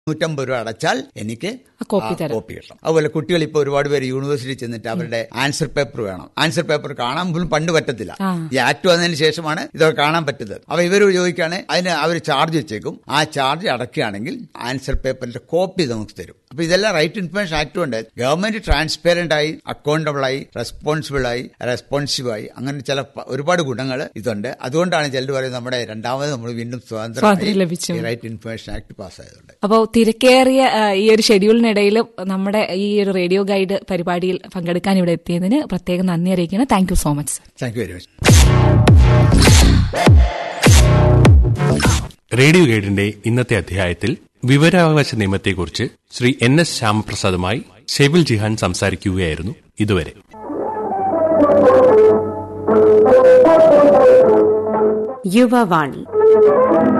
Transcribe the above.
നൂറ്റമ്പത് രൂപ അടച്ചാൽ എനിക്ക് ആ കോപ്പി ആ തരാം. കോപ്പി കിട്ടും അതുപോലെ കുട്ടികൾ ഇപ്പോൾ ഒരുപാട് പേര് യൂണിവേഴ്സിറ്റി ചെന്നിട്ട് അവരുടെ ആൻസർ പേപ്പർ വേണം ആൻസർ പേപ്പർ കാണാൻ പോലും പണ്ട് പറ്റത്തില്ല ആ. ഈ ആക്ട് വന്നതിന് ശേഷമാണ് ഇതൊക്കെ കാണാൻ പറ്റുന്നത് അപ്പൊ ഇവർ ചോദിക്കുകയാണ് അതിന് അവർ ചാർജ് വെച്ചേക്കും ആ ചാർജ് അടക്കുകയാണെങ്കിൽ ആൻസർ പേപ്പറിന്റെ കോപ്പി നമുക്ക് തരും അപ്പൊ ഇതെല്ലാം റൈറ്റ് ഇൻഫർമേഷൻ ആക്ട് കൊണ്ട് ഗവൺമെന്റ് ട്രാൻസ്പെറന്റ് ആയി അക്കൗണ്ടബിൾ ആയി റെസ്പോൺസിബിൾ ആയി റെസ്പോൺസീവ് ആയി അങ്ങനെ ചില പ- ഒരുപാട് ഗുണങ്ങൾ ഇതുണ്ട് അതുകൊണ്ടാണ് ചിലർ പറയുന്നത് നമ്മുടെ രണ്ടാമത് നമ്മൾ വീണ്ടും സ്വാതന്ത്ര്യം ലഭിച്ചു. റൈറ്റ് ഇൻഫർമേഷൻ ആക്ട് പാസ്സായതുകൊണ്ട് അപ്പോൾ തിരക്കേറിയ ആ, ഈ ഒരു ഷെഡ്യൂളിനിടയിൽ നമ്മുടെ ഈ ഒരു റേഡിയോ ഗൈഡ് പരിപാടിയിൽ പങ്കെടുക്കാൻ ഇവിടെ എത്തിയതിന് പ്രത്യേകം നന്ദി അറിയിക്കണം thank you so much sir thank you very much radio ഗൈഡിന്റെ ഇന്നത്തെ അധ്യായത്തിൽ വിവരാവകാശ നിയമത്തെക്കുറിച്ച് ശ്രീ എൻ എസ് ശ്യാമപ്രസാദുമായി ഷെബിൽ ജിഹാൻ സംസാരിക്കുകയായിരുന്നു ഇതുവരെ യുവവാണി